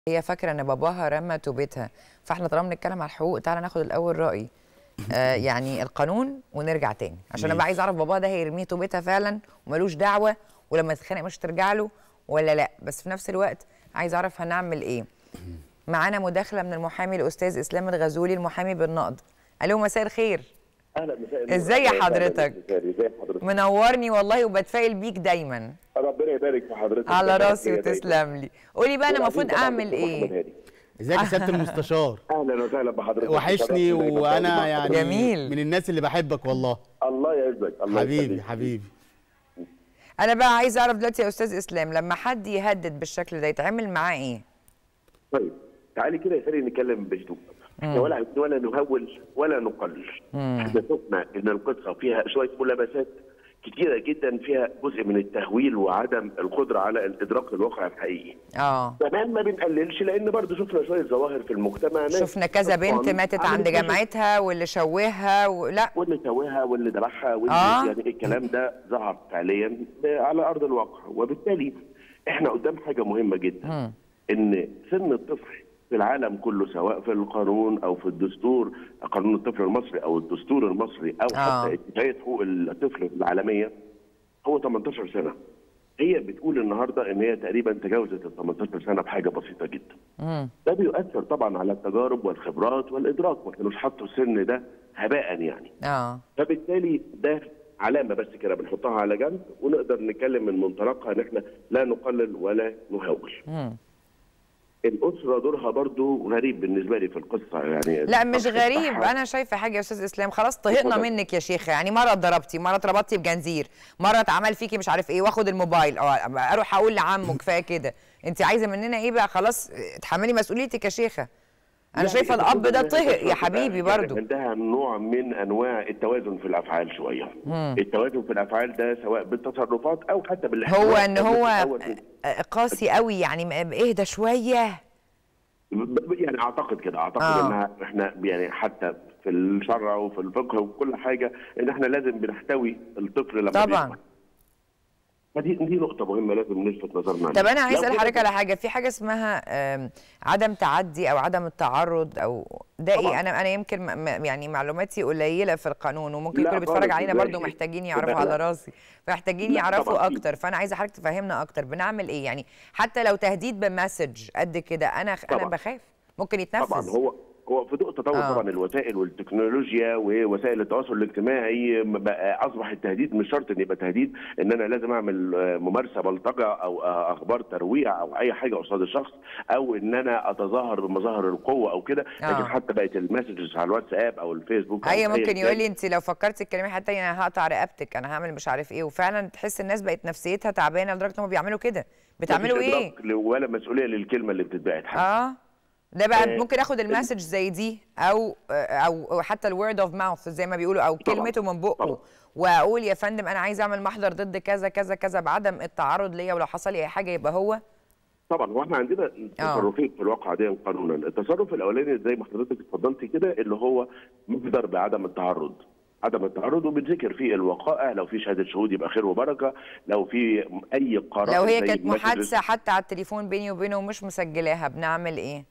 هي فاكره ان باباها رمى توبتها فاحنا طالما بنتكلم على الحقوق تعالى ناخد الاول راي آه يعني القانون ونرجع تاني عشان انا بقى عايز اعرف باباها ده هيرميه توبتها فعلا وملوش دعوه ولما تتخانق مش ترجع له ولا لا بس في نفس الوقت عايز اعرف هنعمل ايه معانا مداخله من المحامي الاستاذ اسلام الغزولي المحامي بالنقد الو مساء الخير اهلا مساء النور. ازاي أهلاً حضرتك؟ مساء ازي حضرتك منورني والله وبتفائل بيك دايما ربنا يبارك في حضرتك على ربنا راسي يبارك. وتسلم لي قولي بقى انا والعزيز المفروض طبعاً اعمل دكتور ايه محمد هاني. ازيك يا سياده المستشار اهلا وسهلا بحضرتك وحشني شرفت دايماً وانا مع يعني حضرتك. جميل. من الناس اللي بحبك والله الله يعزك الله حبيبي يخليك. حبيبي انا بقى عايز اعرف دلوقتي يا استاذ اسلام لما حد يهدد بالشكل ده يتعمل معاه ايه طيب تعالي كده يا ساري نتكلم بهدوء احنا ولا ولا نهول ولا نقلل احنا شفنا ان القصه فيها شويه ملابسات كتيره جدا فيها جزء من التهويل وعدم القدره على الادراك للواقع الحقيقي اه كمان ما بنقللش لان برضه شفنا شويه ظواهر في المجتمع ناس شفنا كذا بنت طبعاً ماتت عملت عند مشاكل. جامعتها واللي شوهها ولا واللي سواها واللي ذبحها واللي آه. يعني الكلام ده ظهر فعليا على ارض الواقع وبالتالي احنا قدام حاجه مهمه جدا ان سن الطفل في العالم كله سواء في القانون او في الدستور قانون الطفل المصري او الدستور المصري او آه. حتى اتفاقيه حقوق الطفل العالميه هو 18 سنه هي بتقول النهارده ان هي تقريبا تجاوزت ال 18 سنه بحاجه بسيطه جدا ده بيؤثر طبعا على التجارب والخبرات والادراك ما كانوش حطوا السن ده هباء يعني اه فبالتالي ده علامه بس كده بنحطها على جنب ونقدر نتكلم من منطلقها ان احنا لا نقلل ولا نهول. الاسره دورها برضو غريب بالنسبه لي في القصه يعني لا مش الطرح غريب بتاعها. انا شايفه حاجه يا استاذ اسلام خلاص طهقنا اتفضل. منك يا شيخه يعني مره اتضربتي مره اتربطتي بجنزير مره اتعمل فيكي مش عارف ايه واخد الموبايل او اروح اقول لعمه كفايه كده انت عايزه مننا ايه بقى خلاص اتحملي مسؤوليتك يا شيخه انا يعني شايفه المفروض الاب ده إنها طهق يا تبقى حبيبي يعني برضو عندها نوع من انواع التوازن في الافعال شويه. التوازن في الافعال ده سواء بالتصرفات او حتى بالاحتواء هو ان أو هو بالتأول. قاسي قوي يعني م- اهدى شويه ب- يعني اعتقد كده اعتقد آه. انها احنا يعني حتى في الشرع وفي الفقه وكل حاجه ان احنا لازم بنحتوي الطفل لما طبعاً. بيكبر. فدي دي نقطه مهمه لازم نلفت نظرنا طب انا عايز لو اسال كده- حضرتك على حاجه في حاجه اسمها آم، عدم تعدي او عدم التعرض او ده ايه طبعاً. انا انا يمكن م- م- يعني معلوماتي قليله في القانون وممكن لا يكونوا بيتفرج خالص، علينا إزاي؟ برضو محتاجين لا، يعرفوا لا. على راسي فمحتاجين لا، يعرفوا طبعاً في. اكتر فانا عايزه حضرتك تفهمنا اكتر بنعمل ايه يعني حتى لو تهديد بمسج قد كده انا انا طبعاً. بخاف ممكن يتنفذ طبعا هو هو في ضوء تطور آه. طبعا الوسائل والتكنولوجيا ووسائل التواصل الاجتماعي م- بقى اصبح التهديد مش شرط ان يبقى تهديد ان انا لازم اعمل آه، ممارسه بلطجه او آه، اخبار ترويع او اي حاجه قصاد الشخص او ان انا اتظاهر بمظاهر القوه او كده آه. لكن حتى بقت المسجز على الواتساب او الفيسبوك أو اي أيا ممكن كان. يقول لي انت لو فكرتي تكلمي حد تاني انا هقطع رقبتك انا هعمل مش عارف ايه وفعلا تحس الناس بقت نفسيتها تعبانه لدرجه ان هم بيعملوا كده بتعملوا مفيش ايه إدراك ل- ولا مسؤوليه للكلمه اللي بتتبعت حتى. اه ده بقى آه، ممكن اخد المسج زي دي او او أو حتى الورد اوف ماوث زي ما بيقولوا او طبعاً، كلمته من بقه طبعاً. واقول يا فندم انا عايز اعمل محضر ضد كذا كذا كذا بعدم التعرض ليا ولو حصل لي اي حاجه يبقى هو طبعا واحنا عندنا تصرفين في الواقع دي قانونا التصرف الاولاني زي ما حضرتك اتفضلتي كده اللي هو مقدر بعدم التعرض عدم التعرض وبنذكر فيه الوقائع لو في شهاده شهود يبقى خير وبركه لو في اي قرار لو هي زي كانت messages- محادثه حتى على التليفون بيني وبينه ومش مسجلاها بنعمل ايه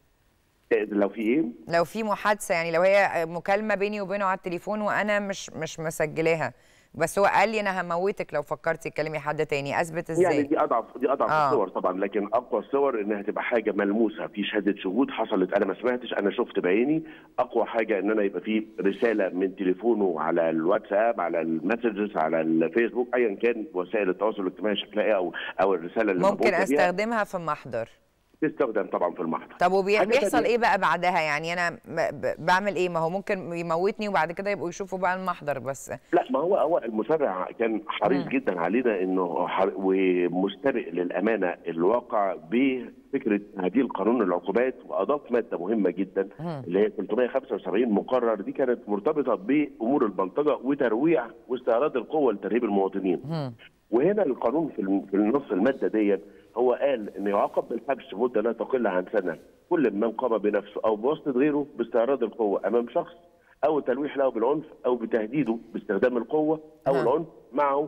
لو في ايه لو في محادثه يعني لو هي مكالمه بيني وبينه على التليفون وانا مش مش مسجلاها بس هو قال لي انا هموتك لو فكرتي تكلمي حد تاني اثبت ازاي يعني دي اضعف دي اضعف آه. الصور طبعا لكن اقوى الصور انها تبقى حاجه ملموسه في شهاده شهود حصلت انا ما سمعتش انا شفت بعيني اقوى حاجه ان انا يبقى في رساله من تليفونه على الواتساب على المسجز على الفيسبوك ايا كان وسائل التواصل الاجتماعي شكلها ايه او او الرساله اللي ممكن مربوطة بيها استخدمها في محضر تستخدم طبعا في المحضر طب حاجة وبيحصل تانية. ايه بقى بعدها يعني انا م- ب- بعمل ايه ما هو ممكن يموتني وبعد كده يبقوا يشوفوا بقى المحضر بس لا ما هو هو المشرع كان حريص جدا علينا انه حر... ومستبق للامانه الواقع بفكره تعديل قانون العقوبات واضاف ماده مهمه جدا اللي هي 375 مقرر دي كانت مرتبطه بامور البلطجه وترويع واستعراض القوه لترهيب المواطنين. وهنا القانون في الم- في النص الماده ديت هو قال ان يعاقب بالحبس مده لا تقل عن سنه كل من قام بنفسه او بواسطه غيره باستعراض القوه امام شخص او تلويح له بالعنف او بتهديده باستخدام القوه او نعم. العنف معه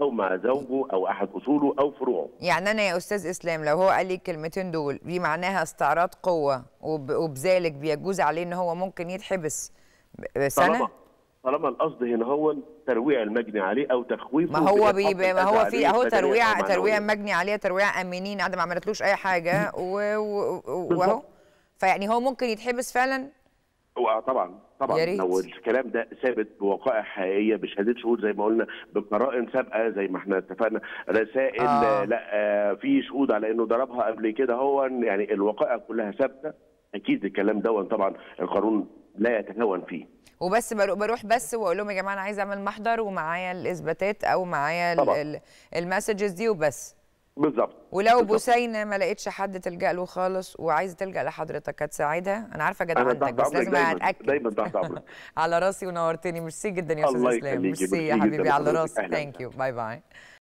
او مع زوجه او احد اصوله او فروعه يعني انا يا استاذ اسلام لو هو قال لي الكلمتين دول دي معناها استعراض قوه وب... وبذلك بيجوز عليه ان هو ممكن يتحبس ب- سنه طالما طالما القصد هنا هو ترويع المجني عليه او تخويفه ما هو بإلحاق بي... ما الأذى هو في عليه اهو بدنياً ترويع أو ترويع معنوياً. مجني عليه ترويع امنين قاعده ما عملتلوش اي حاجه و... و... و... بالظبط. واهو فيعني هو ممكن يتحبس فعلا هو طبعا طبعا يا ريت. لو الكلام ده ثابت بوقائع حقيقيه بشهاده شهود زي ما قلنا بقرائن سابقه زي ما احنا اتفقنا رسائل آه. آه. لا آه في شهود على انه ضربها قبل كده هو يعني الوقائع كلها ثابته اكيد الكلام ده طبعا القانون لا يتهاون فيه وبس برو- بروح بس واقول لهم يا جماعه انا عايزه اعمل محضر ومعايا الاثباتات او معايا طبعاً. ال- ال- المسجز دي وبس بالظبط ولو بالظبط. بوسينه ما لقيتش حد تلجا له خالص وعايزه تلجا لحضرتك هتساعدها انا عارفه انا جدعنتك تحت بس امرك لازم دايما اتاكد دايما تحت امرك على راسي ونورتني ميرسي جدا يا استاذ الله اسلام يخليكي، ميرسي يا ميرسي حبيبي جداً على لحضرتك. راسي أهلاً ثانك يو باي باي